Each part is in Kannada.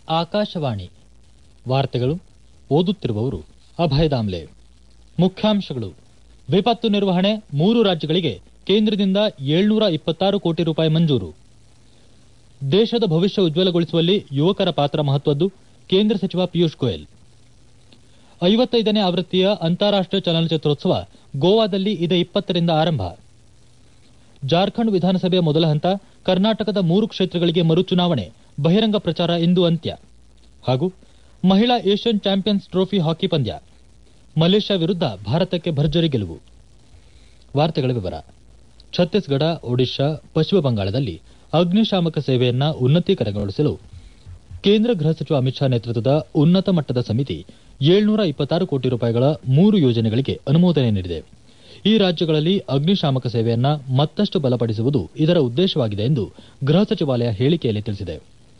ಆಕಾಶವಾಣಿ ವಾರ್ತೆಗಳು ಓದುತ್ತಿರುವವರು ಅಭಯದಾಮ್ಲೆ ಮುಖ್ಯಾಂಶಗಳು ವಿಪತ್ತು ನಿರ್ವಹಣೆ ಮೂರು ರಾಜ್ಯಗಳಿಗೆ ಕೇಂದ್ರದಿಂದ ಏಳ್ನೂರ ಇಪ್ಪತ್ತಾರು ಕೋಟಿ ರೂಪಾಯಿ ಮಂಜೂರು ದೇಶದ ಭವಿಷ್ಯ ಉಜ್ವಲಗೊಳಿಸುವಲ್ಲಿ ಯುವಕರ ಪಾತ್ರ ಮಹತ್ವದ್ದು ಕೇಂದ್ರ ಸಚಿವ ಪಿಯೂಷ್ ಗೋಯಲ್ ಐವತ್ತೈದನೇ ಆವೃತ್ತಿಯ ಅಂತಾರಾಷ್ಟೀಯ ಚಲನಚಿತ್ರೋತ್ಸವ ಗೋವಾದಲ್ಲಿ ಇದೇ ಇಪ್ಪತ್ತರಿಂದ ಆರಂಭ ಜಾರ್ಖಂಡ್ ವಿಧಾನಸಭೆಯ ಮೊದಲ ಹಂತ ಕರ್ನಾಟಕದ ಮೂರು ಕ್ಷೇತ್ರಗಳಿಗೆ ಮರು ಚುನಾವಣೆ ಬಹಿರಂಗ ಪ್ರಚಾರ ಇಂದು ಅಂತ್ಯ ಹಾಗೂ ಮಹಿಳಾ ಏಷ್ಯನ್ ಚಾಂಪಿಯನ್ಸ್ ಟ್ರೋಫಿ ಹಾಕಿ ಪಂದ್ಯ ಮಲೇಷ್ಯಾ ವಿರುದ್ಧ ಭಾರತಕ್ಕೆ ಭರ್ಜರಿ ಗೆಲುವು ವಾರ್ತೆಗಳ ವಿವರ ಛತ್ತೀಸ್ಗಢ ಒಡಿಶಾ ಪಶ್ಚಿಮ ಬಂಗಾಳದಲ್ಲಿ ಅಗ್ನಿಶಾಮಕ ಸೇವೆಯನ್ನ ಉನ್ನತೀಕರಣಗೊಳಿಸಲು ಕೇಂದ್ರ ಗೃಹ ಸಚಿವ ಅಮಿತ್ ಶಾ ನೇತೃತ್ವದ ಉನ್ನತ ಮಟ್ಟದ ಸಮಿತಿ ಏಳ್ನೂರ ಇಪ್ಪತ್ತಾರು ಕೋಟಿ ರೂಪಾಯಿಗಳ ಮೂರು ಯೋಜನೆಗಳಿಗೆ ಅನುಮೋದನೆ ನೀಡಿದೆ ಈ ರಾಜ್ಯಗಳಲ್ಲಿ ಅಗ್ನಿಶಾಮಕ ಸೇವೆಯನ್ನ ಮತ್ತಷ್ಟು ಬಲಪಡಿಸುವುದು ಇದರ ಉದ್ದೇಶವಾಗಿದೆ ಎಂದು ಗೃಹ ಸಚಿವಾಲಯ ಹೇಳಿಕೆಯಲ್ಲಿ ತಿಳಿಸಿದೆ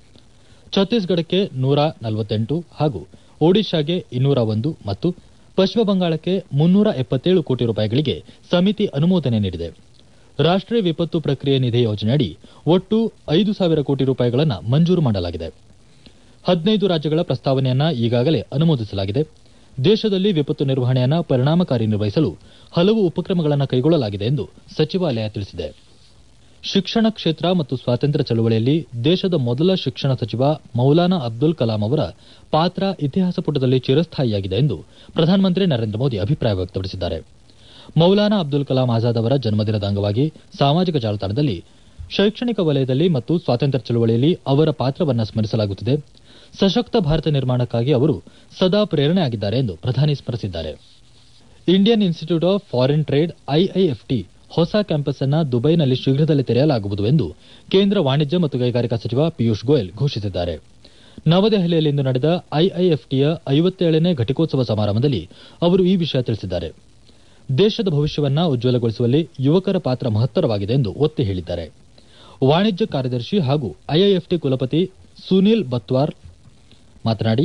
ಛತ್ತೀಸ್ಗಢಕ್ಕೆ ನೂರ ನಲವತ್ತೆಂಟು ಹಾಗೂ ಒಡಿಶಾಗೆ ಇನ್ನೂರ ಒಂದು ಮತ್ತು ಪಶ್ಚಿಮ ಬಂಗಾಳಕ್ಕೆ ಮುನ್ನೂರ ಎಪ್ಪತ್ತೇಳು ಕೋಟಿ ರೂಪಾಯಿಗಳಿಗೆ ಸಮಿತಿ ಅನುಮೋದನೆ ನೀಡಿದೆ ರಾಷ್ಟೀಯ ವಿಪತ್ತು ಪ್ರಕ್ರಿಯೆ ನಿಧಿ ಯೋಜನೆಯಡಿ ಒಟ್ಟು ಐದು ಸಾವಿರ ಕೋಟಿ ರೂಪಾಯಿಗಳನ್ನು ಮಂಜೂರು ಮಾಡಲಾಗಿದೆ ಹದಿನೈದು ರಾಜ್ಯಗಳ ಪ್ರಸ್ತಾವನೆಯನ್ನ ಈಗಾಗಲೇ ಅನುಮೋದಿಸಲಾಗಿದೆ ದೇಶದಲ್ಲಿ ವಿಪತ್ತು ನಿರ್ವಹಣೆಯನ್ನ ಪರಿಣಾಮಕಾರಿ ನಿರ್ವಹಿಸಲು ಹಲವು ಉಪಕ್ರಮಗಳನ್ನು ಕೈಗೊಳ್ಳಲಾಗಿದೆ ಎಂದು ಸಚಿವಾಲಯ ತಿಳಿಸಿದೆ ಶಿಕ್ಷಣ ಕ್ಷೇತ್ರ ಮತ್ತು ಸ್ವಾತಂತ್ರ್ಯ ಚಳವಳಿಯಲ್ಲಿ ದೇಶದ ಮೊದಲ ಶಿಕ್ಷಣ ಸಚಿವ ಮೌಲಾನಾ ಅಬ್ದುಲ್ ಕಲಾಂ ಅವರ ಪಾತ್ರ ಇತಿಹಾಸ ಪುಟದಲ್ಲಿ ಚಿರಸ್ಥಾಯಿಯಾಗಿದೆ ಎಂದು ಪ್ರಧಾನಮಂತ್ರಿ ನರೇಂದ್ರ ಮೋದಿ ಅಭಿಪ್ರಾಯ ವ್ಯಕ್ತಪಡಿಸಿದ್ದಾರೆ ಮೌಲಾನಾ ಅಬ್ದುಲ್ ಕಲಾಂ ಆಜಾದ್ ಅವರ ಜನ್ಮದಿನದ ಅಂಗವಾಗಿ ಸಾಮಾಜಿಕ ಜಾಲತಾಣದಲ್ಲಿ ಶೈಕ್ಷಣಿಕ ವಲಯದಲ್ಲಿ ಮತ್ತು ಸ್ವಾತಂತ್ರ್ಯ ಚಳವಳಿಯಲ್ಲಿ ಅವರ ಪಾತ್ರವನ್ನು ಸ್ಮರಿಸಲಾಗುತ್ತಿದೆ ಸಶಕ್ತ ಭಾರತ ನಿರ್ಮಾಣಕ್ಕಾಗಿ ಅವರು ಸದಾ ಪ್ರೇರಣೆಯಾಗಿದ್ದಾರೆ ಎಂದು ಪ್ರಧಾನಿ ಸ್ಮರಿಸಿದ್ದಾರೆ Indian institute of foreign trade IIFT ಹೊಸ ಕ್ಯಾಂಪಸ್ ಅನ್ನ ದುಬೈನಲ್ಲಿ ಶೀಘ್ರದಲ್ಲೇ ತೆರೆಯಲಾಗುವುದು ಎಂದು ಕೇಂದ್ರ ವಾಣಿಜ್ಯ ಮತ್ತು ಕೈಗಾರಿಕಾ ಸಚಿವ ಪಿಯೂಷ್ ಗೋಯಲ್ ಘೋಷಿಸಿದ್ದಾರೆ ನವದೆಹಲಿಯಲ್ಲಿಂದು ನಡೆದ ಐಐಎಫ್ಟಿಯ ಐವತ್ತೇಳನೇ ಘಟಿಕೋತ್ಸವ ಸಮಾರಂಭದಲ್ಲಿ ಅವರು ಈ ವಿಷಯ ತಿಳಿಸಿದ್ದಾರೆ ದೇಶದ ಭವಿಷ್ಯವನ್ನ ಉಜ್ವಲಗೊಳಿಸುವಲ್ಲಿ ಯುವಕರ ಪಾತ್ರ ಮಹತ್ತರವಾಗಿದೆ ಎಂದು ಒತ್ತಿ ಹೇಳಿದ್ದಾರೆ ವಾಣಿಜ್ಯ ಕಾರ್ಯದರ್ಶಿ ಹಾಗೂ ಐಐಎಫ್ಟಿ ಕುಲಪತಿ ಸುನೀಲ್ ಬತ್ವಾರ್ ಮಾತನಾಡಿ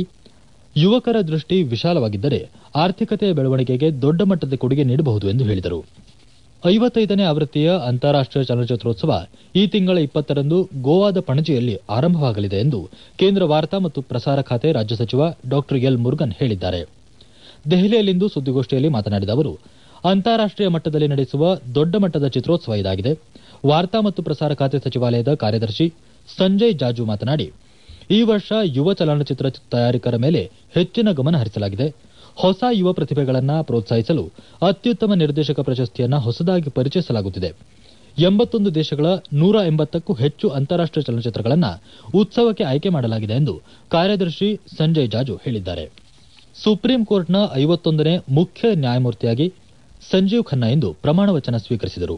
ಯುವಕರ ದೃಷ್ಟಿ ವಿಶಾಲವಾಗಿದ್ದರೆ ಆರ್ಥಿಕತೆಯ ಬೆಳವಣಿಗೆಗೆ ದೊಡ್ಡ ಮಟ್ಟದ ಕೊಡುಗೆ ನೀಡಬಹುದು ಎಂದು ಹೇಳಿದರು ಐವತ್ತೈದನೇ ಆವೃತ್ತಿಯ ಅಂತಾರಾಷ್ಟೀಯ ಚಲನಚಿತ್ರೋತ್ಸವ ಈ ತಿಂಗಳ ಇಪ್ಪತ್ತರಂದು ಗೋವಾದ ಪಣಜಿಯಲ್ಲಿ ಆರಂಭವಾಗಲಿದೆ ಎಂದು ಕೇಂದ್ರ ವಾರ್ತಾ ಮತ್ತು ಪ್ರಸಾರ ಖಾತೆ ರಾಜ್ಯ ಸಚಿವ ಡಾ ಎಲ್ ಮುರುಗನ್ ಹೇಳಿದ್ದಾರೆ ದೆಹಲಿಯಲ್ಲಿಂದು ಸುದ್ದಿಗೋಷ್ಠಿಯಲ್ಲಿ ಮಾತನಾಡಿದ ಅವರು ಅಂತಾರಾಷ್ಟೀಯ ಮಟ್ಟದಲ್ಲಿ ನಡೆಸುವ ದೊಡ್ಡ ಮಟ್ಟದ ಚಿತ್ರೋತ್ಸವ ಇದಾಗಿದೆ ವಾರ್ತಾ ಮತ್ತು ಪ್ರಸಾರ ಖಾತೆ ಸಚಿವಾಲಯದ ಕಾರ್ಯದರ್ಶಿ ಸಂಜಯ್ ಜಾಜು ಮಾತನಾಡಿ ಈ ವರ್ಷ ಯುವ ಚಲನಚಿತ್ರ ತಯಾರಕರ ಮೇಲೆ ಹೆಚ್ಚಿನ ಗಮನ ಹರಿಸಲಾಗಿದೆ ಹೊಸ ಯುವ ಪ್ರತಿಭೆಗಳನ್ನು ಪ್ರೋತ್ಸಾಹಿಸಲು ಅತ್ಯುತ್ತಮ ನಿರ್ದೇಶಕ ಪ್ರಶಸ್ತಿಯನ್ನ ಹೊಸದಾಗಿ ಪರಿಚಯಿಸಲಾಗುತ್ತಿದೆ ಎಂಬತ್ತೊಂದು ದೇಶಗಳ ನೂರ ಎಂಬತ್ತಕ್ಕೂ ಹೆಚ್ಚು ಅಂತಾರಾಷ್ಟೀಯ ಚಲನಚಿತ್ರಗಳನ್ನು ಉತ್ಸವಕ್ಕೆ ಆಯ್ಕೆ ಮಾಡಲಾಗಿದೆ ಎಂದು ಕಾರ್ಯದರ್ಶಿ ಸಂಜಯ್ ಜಾಜು ಹೇಳಿದ್ದಾರೆ ಸುಪ್ರೀಂ ಕೋರ್ಟ್ನ ಐವತ್ತೊಂದನೇ ಮುಖ್ಯ ನ್ಯಾಯಮೂರ್ತಿಯಾಗಿ ಸಂಜೀವ್ ಖನ್ನಾ ಇಂದು ಪ್ರಮಾಣ ವಚನ ಸ್ವೀಕರಿಸಿದರು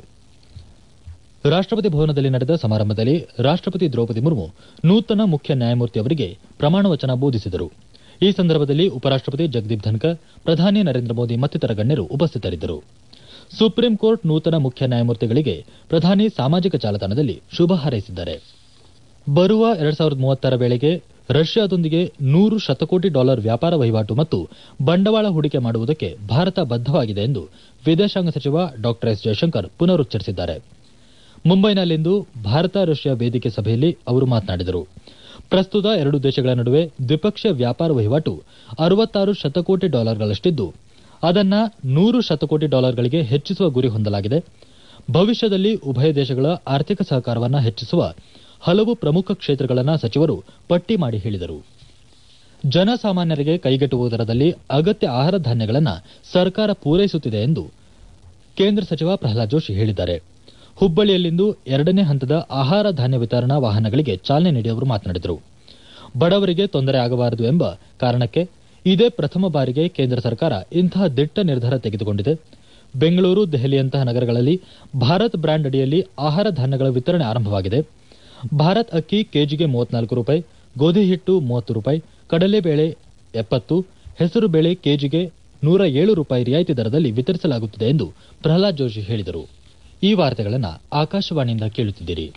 ರಾಷ್ಟಪತಿ ಭವನದಲ್ಲಿ ನಡೆದ ಸಮಾರಂಭದಲ್ಲಿ ರಾಷ್ಟಪತಿ ದ್ರೌಪದಿ ಮುರ್ಮು ನೂತನ ಮುಖ್ಯ ನ್ಯಾಯಮೂರ್ತಿ ಅವರಿಗೆ ಪ್ರಮಾಣ ವಚನ ಬೋಧಿಸಿದರು ಈ ಸಂದರ್ಭದಲ್ಲಿ ಉಪರಾಷ್ಟಪತಿ ಜಗದೀಪ್ ಧನ್ಕರ್ ಪ್ರಧಾನಿ ನರೇಂದ್ರ ಮೋದಿ ಮತ್ತಿತರ ಗಣ್ಯರು ಉಪಸ್ಥಿತರಿದ್ದರು ಸುಪ್ರೀಂ ಕೋರ್ಟ್ ನೂತನ ಮುಖ್ಯ ನ್ಯಾಯಮೂರ್ತಿಗಳಿಗೆ ಪ್ರಧಾನಿ ಸಾಮಾಜಿಕ ಜಾಲತಾಣದಲ್ಲಿ ಶುಭ ಹಾರೈಸಿದ್ದಾರೆ ಬರುವ ಎರಡ್ ಸಾವಿರದ ಮೂವತ್ತರ ವೇಳೆಗೆ ರಷ್ಯಾದೊಂದಿಗೆ ನೂರು ಶತಕೋಟಿ ಡಾಲರ್ ವ್ಯಾಪಾರ ವಹಿವಾಟು ಮತ್ತು ಬಂಡವಾಳ ಹೂಡಿಕೆ ಮಾಡುವುದಕ್ಕೆ ಭಾರತ ಬದ್ದವಾಗಿದೆ ಎಂದು ವಿದೇಶಾಂಗ ಸಚಿವ ಡಾ ಎಸ್ ಜಯಶಂಕರ್ ಪುನರುಚ್ಚರಿಸಿದ್ದಾರೆ ಮುಂಬೈನಲ್ಲಿಂದು ಭಾರತ ರಷ್ಯಾ ವೇದಿಕೆ ಸಭೆಯಲ್ಲಿ ಅವರು ಮಾತನಾಡಿದರು ಪ್ರಸ್ತುತ ಎರಡು ದೇಶಗಳ ನಡುವೆ ದ್ವಿಪಕ್ಷೀಯ ವ್ಯಾಪಾರ ವಹಿವಾಟು ಅರವತ್ತಾರು ಶತಕೋಟಿ ಡಾಲರ್ಗಳಷ್ಟಿದ್ದು ಅದನ್ನ ನೂರು ಶತಕೋಟಿ ಡಾಲರ್ಗಳಿಗೆ ಹೆಚ್ಚಿಸುವ ಗುರಿ ಹೊಂದಲಾಗಿದೆ ಭವಿಷ್ಯದಲ್ಲಿ ಉಭಯ ದೇಶಗಳ ಆರ್ಥಿಕ ಸಹಕಾರವನ್ನು ಹೆಚ್ಚಿಸುವ ಹಲವು ಪ್ರಮುಖ ಕ್ಷೇತ್ರಗಳನ್ನು ಸಚಿವರು ಪಟ್ಟಿ ಮಾಡಿ ಹೇಳಿದರು ಜನಸಾಮಾನ್ಯರಿಗೆ ಕೈಗೆಟುಕುವ ದರದಲ್ಲಿ ಅಗತ್ಯ ಆಹಾರ ಧಾನ್ಯಗಳನ್ನು ಸರ್ಕಾರ ಪೂರೈಸುತ್ತಿದೆ ಎಂದು ಕೇಂದ್ರ ಸಚಿವ ಪ್ರಹ್ಲಾದ್ ಜೋಶಿ ಹೇಳಿದ್ದಾರೆ ಹುಬ್ಬಳ್ಳಿಯಲ್ಲಿಂದು ಎರಡನೇ ಹಂತದ ಆಹಾರ ಧಾನ್ಯ ವಿತರಣಾ ವಾಹನಗಳಿಗೆ ಚಾಲನೆ ನೀಡಿ ಅವರು ಮಾತನಾಡಿದರು ಬಡವರಿಗೆ ತೊಂದರೆ ಆಗಬಾರದು ಎಂಬ ಕಾರಣಕ್ಕೆ ಇದೇ ಪ್ರಥಮ ಬಾರಿಗೆ ಕೇಂದ್ರ ಸರ್ಕಾರ ಇಂತಹ ದಿಟ್ಟ ನಿರ್ಧಾರ ತೆಗೆದುಕೊಂಡಿದೆ ಬೆಂಗಳೂರು ದೆಹಲಿಯಂತಹ ನಗರಗಳಲ್ಲಿ ಭಾರತ್ ಬ್ರ್ಯಾಂಡ್ ಅಡಿಯಲ್ಲಿ ಆಹಾರ ಧಾನ್ಯಗಳ ವಿತರಣೆ ಆರಂಭವಾಗಿದೆ ಭಾರತ್ ಅಕ್ಕಿ ಕೆಜಿಗೆ ಮೂವತ್ನಾಲ್ಕು ರೂಪಾಯಿ ಗೋಧಿ ಹಿಟ್ಟು ಮೂವತ್ತು ರೂಪಾಯಿ ಕಡಲೆಬೇಳೆ ಎಪ್ಪತ್ತು ಹೆಸರು ಬೇಳೆ ಕೆಜಿಗೆ ನೂರ ಏಳು ರೂಪಾಯಿ ರಿಯಾಯಿತಿ ದರದಲ್ಲಿ ವಿತರಿಸಲಾಗುತ್ತಿದೆ ಎಂದು ಪ್ರಹ್ಲಾದ್ ಜೋಶಿ ಹೇಳಿದರು ಈ ವಾರ್ತೆಗಳನ್ನು ಆಕಾಶವಾಣಿಯಿಂದ ಕೇಳುತ್ತಿದ್ದೀರಿ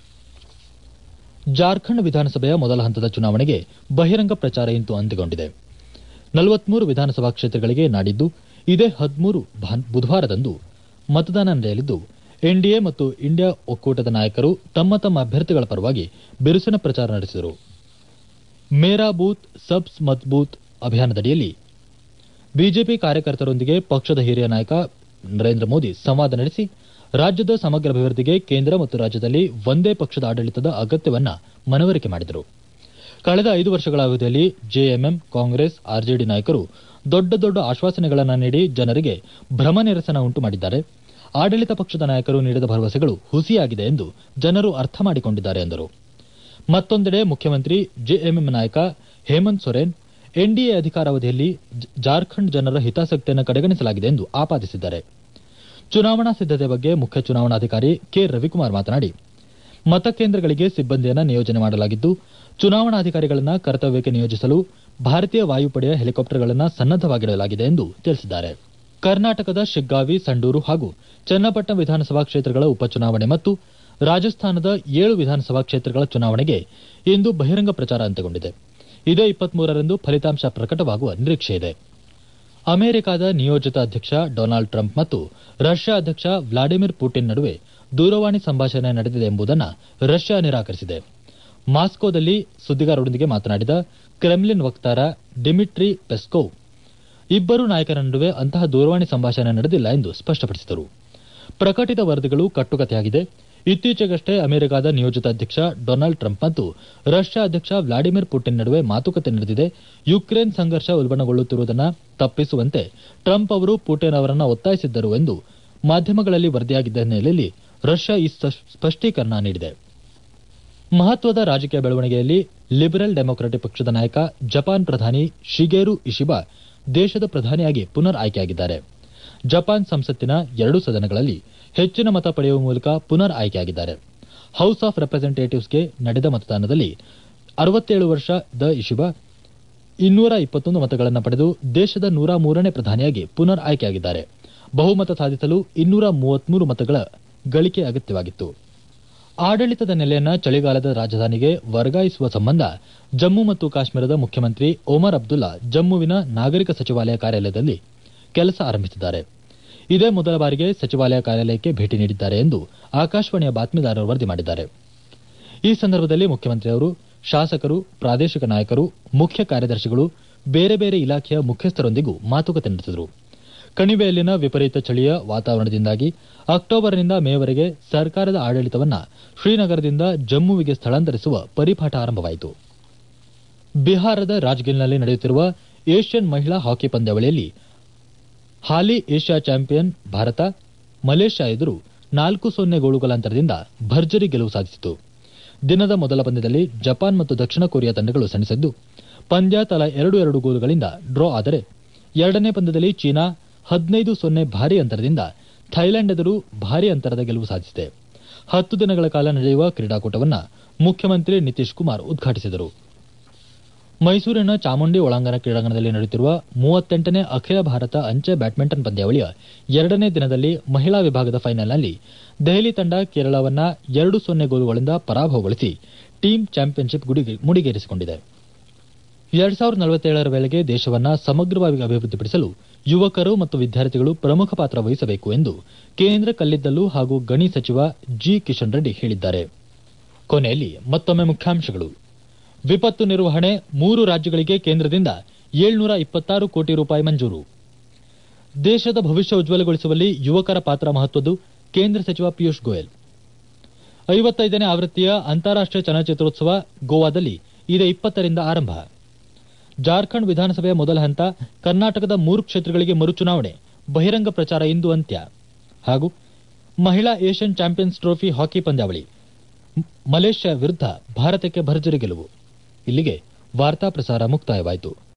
ಜಾರ್ಖಂಡ್ ವಿಧಾನಸಭೆಯ ಮೊದಲ ಹಂತದ ಚುನಾವಣೆಗೆ ಬಹಿರಂಗ ಪ್ರಚಾರ ಇಂದು ಅಂತ್ಯಗೊಂಡಿದೆ ನಲವತ್ಮೂರು ವಿಧಾನಸಭಾ ಕ್ಷೇತ್ರಗಳಿಗೆ ನಾಡಿದ್ದು ಇದೇ ಹದಿಮೂರು ಬುಧವಾರದಂದು ಮತದಾನ ನಡೆಯಲಿದ್ದು ಎನ್ಡಿಎ ಮತ್ತು ಇಂಡಿಯಾ ಒಕ್ಕೂಟದ ನಾಯಕರು ತಮ್ಮ ತಮ್ಮ ಅಭ್ಯರ್ಥಿಗಳ ಪರವಾಗಿ ಬಿರುಸಿನ ಪ್ರಚಾರ ನಡೆಸಿದರು ಮೇರಾ ಬೂತ್ ಸಬ್ಸ್ ಮತ್ ಬೂತ್ ಅಭಿಯಾನದಡಿಯಲ್ಲಿ ಬಿಜೆಪಿ ಕಾರ್ಯಕರ್ತರೊಂದಿಗೆ ಪಕ್ಷದ ಹಿರಿಯ ನಾಯಕ ನರೇಂದ್ರ ಮೋದಿ ಸಂವಾದ ನಡೆಸಿ ರಾಜ್ಯದ ಸಮಗ್ರ ಅಭಿವೃದ್ಧಿಗೆ ಕೇಂದ್ರ ಮತ್ತು ರಾಜ್ಯದಲ್ಲಿ ಒಂದೇ ಪಕ್ಷದ ಆಡಳಿತದ ಅಗತ್ಯವನ್ನ ಮನವರಿಕೆ ಮಾಡಿದರು ಕಳೆದ ಐದು ವರ್ಷಗಳ ಅವಧಿಯಲ್ಲಿ ಜೆಎಂಎಂ ಕಾಂಗ್ರೆಸ್ ಆರ್ಜೆಡಿ ನಾಯಕರು ದೊಡ್ಡ ದೊಡ್ಡ ಆಶ್ವಾಸನೆಗಳನ್ನು ನೀಡಿ ಜನರಿಗೆ ಭ್ರಮ ನಿರಸನ ಉಂಟು ಮಾಡಿದ್ದಾರೆ ಆಡಳಿತ ಪಕ್ಷದ ನಾಯಕರು ನೀಡಿದ ಭರವಸೆಗಳು ಹುಸಿಯಾಗಿದೆ ಎಂದು ಜನರು ಅರ್ಥ ಮಾಡಿಕೊಂಡಿದ್ದಾರೆ ಎಂದರು ಮತ್ತೊಂದೆಡೆ ಮುಖ್ಯಮಂತ್ರಿ ಜೆಎಂಎಂ ನಾಯಕ ಹೇಮಂತ್ ಸೊರೇನ್ ಎನ್ಡಿಎ ಅಧಿಕಾರಾವಧಿಯಲ್ಲಿ ಜ- ಜಾರ್ಖಂಡ್ ಜನರ ಹಿತಾಸಕ್ತಿಯನ್ನು ಕಡೆಗಣಿಸಲಾಗಿದೆ ಎಂದು ಆಪಾದಿಸಿದ್ದಾರೆ ಚುನಾವಣಾ ಸಿದ್ದತೆ ಬಗ್ಗೆ ಮುಖ್ಯ ಚುನಾವಣಾಧಿಕಾರಿ ಕೆ ರವಿಕುಮಾರ್ ಮಾತನಾಡಿ ಮತಕೇಂದ್ರಗಳಿಗೆ ಸಿಬ್ಬಂದಿಯನ್ನು ನಿಯೋಜನೆ ಮಾಡಲಾಗಿದ್ದು ಚುನಾವಣಾಧಿಕಾರಿಗಳನ್ನು ಕರ್ತವ್ಯಕ್ಕೆ ನಿಯೋಜಿಸಲು ಭಾರತೀಯ ವಾಯುಪಡೆಯ ಹೆಲಿಕಾಪ್ಟರ್ಗಳನ್ನು ಸನ್ನದ್ದವಾಗಿಡಲಾಗಿದೆ ಎಂದು ತಿಳಿಸಿದ್ದಾರೆ ಕರ್ನಾಟಕದ ಶಿಗ್ಗಾವಿ ಸಂಡೂರು ಹಾಗೂ ಚನ್ನಪಟ್ಟಣ ವಿಧಾನಸಭಾ ಕ್ಷೇತ್ರಗಳ ಉಪಚುನಾವಣೆ ಮತ್ತು ರಾಜಸ್ಥಾನದ ಏಳು ವಿಧಾನಸಭಾ ಕ್ಷೇತ್ರಗಳ ಚುನಾವಣೆಗೆ ಇಂದು ಬಹಿರಂಗ ಪ್ರಚಾರ ಅಂತ್ಯಗೊಂಡಿದೆ ಇದೇ ಇಪ್ಪತ್ಮೂರರಂದು ಫಲಿತಾಂಶ ಪ್ರಕಟವಾಗುವ ನಿರೀಕ್ಷೆ ಇದೆ ಅಮೆರಿಕದ ನಿಯೋಜಿತ ಅಧ್ಯಕ್ಷ ಡೊನಾಲ್ಡ್ ಟ್ರಂಪ್ ಮತ್ತು ರಷ್ಯಾ ಅಧ್ಯಕ್ಷ ವ್ಲಾಡಿಮಿರ್ ಪುಟಿನ್ ನಡುವೆ ದೂರವಾಣಿ ಸಂಭಾಷಣೆ ನಡೆದಿದೆ ಎಂಬುದನ್ನು ರಷ್ಯಾ ನಿರಾಕರಿಸಿದೆ ಮಾಸ್ಕೋದಲ್ಲಿ ಸುದ್ದಿಗಾರರೊಂದಿಗೆ ಮಾತನಾಡಿದ ಕ್ರೆಮ್ಲಿನ್ ವಕ್ತಾರ ಡಿಮಿಟ್ರಿ ಪೆಸ್ಕೋವ್ ಇಬ್ಬರು ನಾಯಕರ ನಡುವೆ ಅಂತಹ ದೂರವಾಣಿ ಸಂಭಾಷಣೆ ನಡೆದಿಲ್ಲ ಎಂದು ಸ್ಪಷ್ಟಪಡಿಸಿದರು ಪ್ರಕಟಿತ ವರದಿಗಳು ಕಟ್ಟುಕತೆಯಾಗಿದೆ ಇತ್ತೀಚೆಗಷ್ಟೇ ಅಮೆರಿಕದ ನಿಯೋಜಿತ ಅಧ್ಯಕ್ಷ ಡೊನಾಲ್ಡ್ ಟ್ರಂಪ್ ಮತ್ತು ರಷ್ಯಾ ಅಧ್ಯಕ್ಷ ವ್ಲಾಡಿಮಿರ್ ಪುಟಿನ್ ನಡುವೆ ಮಾತುಕತೆ ನಡೆದಿದೆ ಯುಕ್ರೇನ್ ಸಂಘರ್ಷ ಉಲ್ಬಣಗೊಳ್ಳುತ್ತಿರುವುದನ್ನು ತಪ್ಪಿಸುವಂತೆ ಟ್ರಂಪ್ ಅವರು ಪುಟಿನ್ ಅವರನ್ನು ಒತ್ತಾಯಿಸಿದ್ದರು ಎಂದು ಮಾಧ್ಯಮಗಳಲ್ಲಿ ವರದಿಯಾಗಿದ್ದ ಹಿನ್ನೆಲೆಯಲ್ಲಿ ರಷ್ಯಾ ಈ ಸ್ಪಷ್- ಸ್ಪಷ್ಟೀಕರಣ ನೀಡಿದೆ ಮಹತ್ವದ ರಾಜಕೀಯ ಬೆಳವಣಿಗೆಯಲ್ಲಿ ಲಿಬರಲ್ ಡೆಮೊಕ್ರಾಟಿಕ್ ಪಕ್ಷದ ನಾಯಕ ಜಪಾನ್ ಪ್ರಧಾನಿ ಶಿಗೇರು ಇಶಿಬಾ ದೇಶದ ಪ್ರಧಾನಿಯಾಗಿ ಪುನರ್ ಆಯ್ಕೆಯಾಗಿದ್ದಾರೆ ಜಪಾನ್ ಸಂಸತ್ತಿನ ಎರಡೂ ಸದನಗಳಲ್ಲಿ ಹೆಚ್ಚಿನ ಮತ ಪಡೆಯುವ ಮೂಲಕ ಪುನರ್ ಆಯ್ಕೆಯಾಗಿದ್ದಾರೆ ಹೌಸ್ ಆಫ್ ರೆಪ್ರೆಸೆಂಟೇಟಿವ್ಸ್ಗೆ ನಡೆದ ಮತದಾನದಲ್ಲಿ ಅರವತ್ತೇಳು ವರ್ಷದ ಇಶಿಬಾ ಇನ್ನೂರ ಇಪ್ಪತ್ತೊಂದು ಮತಗಳನ್ನು ಪಡೆದು ದೇಶದ ನೂರ ಮೂರನೇ ಪ್ರಧಾನಿಯಾಗಿ ಪುನರ್ ಆಯ್ಕೆಯಾಗಿದ್ದಾರೆ ಬಹುಮತ ಸಾಧಿಸಲು ಇನ್ನೂರ ಮೂವತ್ಮೂರು ಮತಗಳ ಗಳಿಕೆ ಅಗತ್ಯವಾಗಿತ್ತು ಆಡಳಿತದ ನೆಲೆಯನ್ನ ಚಳಿಗಾಲದ ರಾಜಧಾನಿಗೆ ವರ್ಗಾಯಿಸುವ ಸಂಬಂಧ ಜಮ್ಮು ಮತ್ತು ಕಾಶ್ಮೀರದ ಮುಖ್ಯಮಂತ್ರಿ ಒಮರ್ ಅಬ್ದುಲ್ಲಾ ಜಮ್ಮುವಿನ ನಾಗರಿಕ ಸಚಿವಾಲಯ ಕಾರ್ಯಾಲಯದಲ್ಲಿ ಕೆಲಸ ಆರಂಭಿಸಿದ್ದಾರೆ ಇದೇ ಮೊದಲ ಬಾರಿಗೆ ಸಚಿವಾಲಯ ಕಾರ್ಯಾಲಯಕ್ಕೆ ಭೇಟಿ ನೀಡಿದ್ದಾರೆ ಎಂದು ಆಕಾಶವಾಣಿಯ ಬಾತ್ಮೀದಾರರು ವರದಿ ಮಾಡಿದ್ದಾರೆ ಈ ಸಂದರ್ಭದಲ್ಲಿ ಮುಖ್ಯಮಂತ್ರಿ ಅವರು ಶಾಸಕರು ಪ್ರಾದೇಶಿಕ ನಾಯಕರು ಮುಖ್ಯ ಕಾರ್ಯದರ್ಶಿಗಳು ಬೇರೆ ಬೇರೆ ಇಲಾಖೆಯ ಮುಖ್ಯಸ್ಥರೊಂದಿಗೂ ಮಾತುಕತೆ ನಡೆಸಿದರು ಕಣಿವೆಯಲ್ಲಿನ ವಿಪರೀತ ಚಳಿಯ ವಾತಾವರಣದಿಂದಾಗಿ ಅಕ್ಟೋಬರ್ನಿಂದ ಮೇವರೆಗೆ ಸರ್ಕಾರದ ಆಡಳಿತವನ್ನ ಶ್ರೀನಗರದಿಂದ ಜಮ್ಮುವಿಗೆ ಸ್ಥಳಾಂತರಿಸುವ ಪರಿಪಾಠ ಆರಂಭವಾಯಿತು ಬಿಹಾರದ ರಾಜ್ಗಿಲ್ನಲ್ಲಿ ನಡೆಯುತ್ತಿರುವ ಏಷ್ಯನ್ ಮಹಿಳಾ ಹಾಕಿ ಪಂದ್ಯಾವಳಿಯಲ್ಲಿ ಹಾಲಿ ಏಷ್ಯಾ ಚಾಂಪಿಯನ್ ಭಾರತ ಮಲೇಷ್ಯಾ ಎದುರು ನಾಲ್ಕು ಸೊನ್ನೆ ಗೋಲುಗಳ ಅಂತರದಿಂದ ಭರ್ಜರಿ ಗೆಲುವು ಸಾಧಿಸಿತು ದಿನದ ಮೊದಲ ಪಂದ್ಯದಲ್ಲಿ ಜಪಾನ್ ಮತ್ತು ದಕ್ಷಿಣ ಕೊರಿಯಾ ತಂಡಗಳು ಸೆಣಸಿದ್ದು ಪಂದ್ಯ ತಲಾ ಎರಡು ಎರಡು ಗೋಲುಗಳಿಂದ ಡ್ರಾ ಆದರೆ ಎರಡನೇ ಪಂದ್ಯದಲ್ಲಿ ಚೀನಾ ಹದಿನೈದು ಸೊನ್ನೆ ಭಾರಿ ಅಂತರದಿಂದ ಥೈಲ್ಯಾಂಡ್ ಎದುರು ಭಾರಿ ಅಂತರದ ಗೆಲುವು ಸಾಧಿಸಿದೆ ಹತ್ತು ದಿನಗಳ ಕಾಲ ನಡೆಯುವ ಕ್ರೀಡಾಕೂಟವನ್ನು ಮುಖ್ಯಮಂತ್ರಿ ನಿತೀಶ್ ಕುಮಾರ್ ಉದ್ಘಾಟಿಸಿದರು ಮೈಸೂರಿನ ಚಾಮುಂಡಿ ಒಳಾಂಗಣ ಕ್ರೀಡಾಂಗಣದಲ್ಲಿ ನಡೆಯುತ್ತಿರುವ ಮೂವತ್ತೆಂಟನೇ ಅಖಿಲ ಭಾರತ ಅಂಚೆ ಬ್ಯಾಡ್ಮಿಂಟನ್ ಪಂದ್ಯಾವಳಿಯ ಎರಡನೇ ದಿನದಲ್ಲಿ ಮಹಿಳಾ ವಿಭಾಗದ ಫೈನಲ್ನಲ್ಲಿ ದೆಹಲಿ ತಂಡ ಕೇರಳವನ್ನ ಎರಡು ಸೊನ್ನೆ ಗೋಲುಗಳಿಂದ ಪರಾಭವಗೊಳಿಸಿ ಟೀಮ್ ಚಾಂಪಿಯನ್ಶಿಪ್ ಗುಡಿಗೆ ಮುಡಿಗೇರಿಸಿಕೊಂಡಿದೆ ಎರಡ್ ಸಾವಿರದ ನಲವತ್ತೇಳರ ವೇಳೆಗೆ ದೇಶವನ್ನ ಸಮಗ್ರವಾಗಿ ಅಭಿವೃದ್ಧಿಪಡಿಸಲು ಯುವಕರು ಮತ್ತು ವಿದ್ಯಾರ್ಥಿಗಳು ಪ್ರಮುಖ ಪಾತ್ರ ವಹಿಸಬೇಕು ಎಂದು ಕೇಂದ್ರ ಕಲ್ಲಿದ್ದಲು ಹಾಗೂ ಗಣಿ ಸಚಿವ ಜಿ ಕಿಶನ್ ರೆಡ್ಡಿ ಹೇಳಿದ್ದಾರೆ ಕೊನೆಯಲ್ಲಿ ಮತ್ತೊಮ್ಮೆ ಮುಖ್ಯಾಂಶಗಳು ವಿಪತ್ತು ನಿರ್ವಹಣೆ ಮೂರು ರಾಜ್ಯಗಳಿಗೆ ಕೇಂದ್ರದಿಂದ ಏಳ್ನೂರ ಇಪ್ಪತ್ತಾರು ಕೋಟಿ ರೂಪಾಯಿ ಮಂಜೂರು ದೇಶದ ಭವಿಷ್ಯ ಉಜ್ವಲಗೊಳಿಸುವಲ್ಲಿ ಯುವಕರ ಪಾತ್ರ ಮಹತ್ವದ್ದು ಕೇಂದ್ರ ಸಚಿವ ಪಿಯೂಷ್ ಗೋಯಲ್ ಐವತ್ತೈದನೇ ಆವೃತ್ತಿಯ ಅಂತಾರಾಷ್ಟೀಯ ಚಲನಚಿತ್ರೋತ್ಸವ ಗೋವಾದಲ್ಲಿ ಇದೇ ಇಪ್ಪತ್ತರಿಂದ ಆರಂಭ ಜಾರ್ಖಂಡ್ ವಿಧಾನಸಭೆಯ ಮೊದಲ ಹಂತ ಕರ್ನಾಟಕದ ಮೂರು ಕ್ಷೇತ್ರಗಳಿಗೆ ಮರುಚುನಾವಣೆ ಬಹಿರಂಗ ಪ್ರಚಾರ ಇಂದು ಅಂತ್ಯ ಹಾಗೂ ಮಹಿಳಾ ಏಷ್ಯನ್ ಚಾಂಪಿಯನ್ಸ್ ಟ್ರೋಫಿ ಹಾಕಿ ಪಂದ್ಯಾವಳಿ ಮ್- ಮಲೇಷ್ಯಾ ವಿರುದ್ಧ ಭಾರತಕ್ಕೆ ಭರ್ಜರಿ ಗೆಲುವು ಇಲ್ಲಿಗೆ ವಾರ್ತಾ ಪ್ರಸಾರ ಮುಕ್ತಾಯವಾಯಿತು